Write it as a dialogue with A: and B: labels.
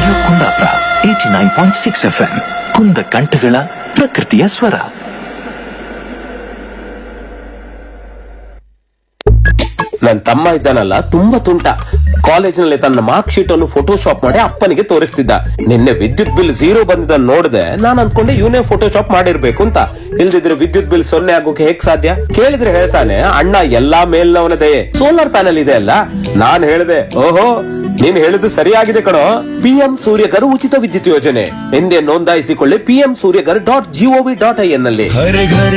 A: radio Kundapura eighty nine point six F M ಕುಂದ ಕಂಠಗಳ ಪ್ರಕೃತಿಯ ಸ್ವರ
B: ನನ್ ತಮ್ಮ ಇದ್ದಾನಲ್ಲ ತುಂಬಾ ತುಂಟ ಕಾಲೇಜಿನಲ್ಲಿ ತನ್ನ ಮಾರ್ಕ್ ಶೀಟ್ ಅನ್ನು ಫೋಟೋಶಾಪ್ ಮಾಡಿ ಅಪ್ಪನಿಗೆ ತೋರಿಸ್ತಿದ್ದ ನಿನ್ನೆ ವಿದ್ಯುತ್ ಬಿಲ್ ಝೀರೋ ಬಂದಿದ್ದ ನೋಡಿದೆ ನಾನು ಅನ್ಕೊಂಡೆ ಇವನೇ ಫೋಟೋಶಾಪ್ ಮಾಡಿರ್ಬೇಕು ಅಂತ ಇಲ್ದಿದ್ರೆ ವಿದ್ಯುತ್ ಬಿಲ್ ಸೊನ್ನೆ ಆಗೋಕೆ ಹೇಗ್ ಸಾಧ್ಯ ಕೇಳಿದ್ರೆ ಹೇಳ್ತಾನೆ ಅಣ್ಣ ಎಲ್ಲಾ ಮೇಲ್ನವನ ದಯೆ ಸೋಲಾರ್ ಪ್ಯಾನಲ್ ಇದೆ ಅಲ್ಲ ನಾನ್ ಹೇಳ್ದೆ ಓಹೋ ನೀನ್ ಹೇಳಿದ್ದು ಸರಿಯಾಗಿದೆ ಕಣೋ ಪಿಎಂ ಸೂರ್ಯಗರ್ ಉಚಿತ ವಿದ್ಯುತ್ ಯೋಜನೆ ಎಂದೇ ನೋಂದಾಯಿಸಿಕೊಳ್ಳಿ PM Suryaghar dot GOV dot I N ನಲ್ಲಿ
C: हर घर